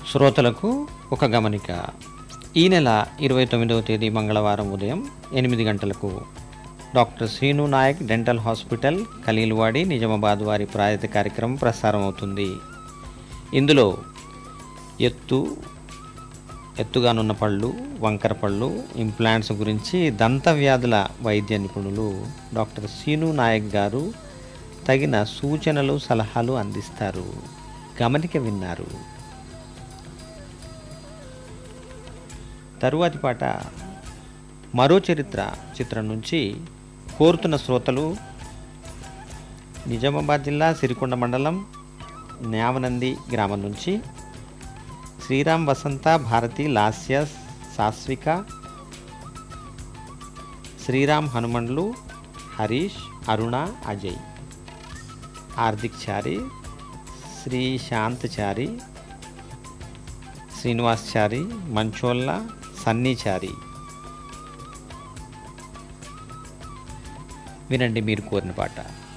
శ్రోతలకు ఒక గమనిక ఈ నెల ఇరవై తొమ్మిదవ తేదీ మంగళవారం ఉదయం ఎనిమిది గంటలకు doctor Srinu Naik dental hospital Khaleelwadi Nizamabad వారి ప్రాయత కార్యక్రమం ప్రసారం అవుతుంది ఇందులో ఎత్తు ఎత్తుగానున్న పళ్ళు వంకర పళ్ళు ఇంప్లాంట్స్ గురించి దంత వ్యాధుల వైద్య నిపుణులు డాక్టర్ సీను నాయక్ గారు తగిన సూచనలు సలహాలు అందిస్తారు గమనిక విన్నారు తరువాతి పాట మరో చరిత్ర చిత్రం నుంచి కోరుతున్న శ్రోతలు నిజామాబాద్ జిల్లా సిరికొండ మండలం న్యావనంది గ్రామం నుంచి శ్రీరామ్ వసంత భారతి లాస్య సాస్విక శ్రీరామ్ హనుమండ్లు హరీష్ అరుణ అజయ్ హార్దిక్ చారి శ్రీశాంత్ చారి శ్రీనివాస్ చారి మంచోళ్ళ సన్నీ చారి వినండి మీరు కోరిన పాట